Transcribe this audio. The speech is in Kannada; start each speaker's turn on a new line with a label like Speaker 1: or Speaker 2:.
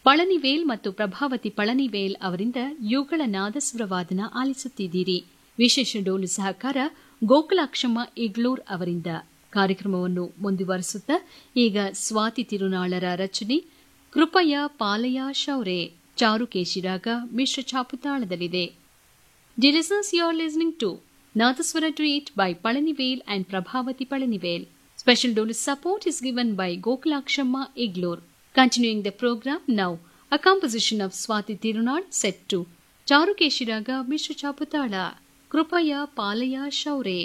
Speaker 1: ಪಳನಿವೇಲ್ ಮತ್ತು ಪ್ರಭಾವತಿ ಪಳನಿವೇಲ್ ಅವರಿಂದ ಯುಗಳ ನಾದಸ್ವರವಾದನ ಆಲಿಸುತ್ತಿದ್ದೀರಿ ವಿಶೇಷ ಡೋಲು ಸಹಕಾರ ಗೋಕುಲಾಕ್ಷಮ್ಮ ಇಗ್ಲೂರ್ ಅವರಿಂದ ಕಾರ್ಯಕ್ರಮವನ್ನು ಮುಂದುವರೆಸುತ್ತಾ ಈಗ ಸ್ವಾತಿ ತಿರುನಾಳರ ರಚನೆ ಕೃಪಯ ಪಾಲಯ ಶೌರೆ ಚಾರುಕೇಶಿರಾಗ ಮಿಶ್ರ ಚಾಪುತಾಳದಲ್ಲಿದೆ dear listeners you are listening to nadaswara treat by Palanivel and Prabhavathi Palanivel special dolu support is given by Gokulakshamma Iglur. Continuing the program now, a composition of Swati Tirunal set to Charukeshiraga Mishra Chaputala, Krupaya Palaya Shaure.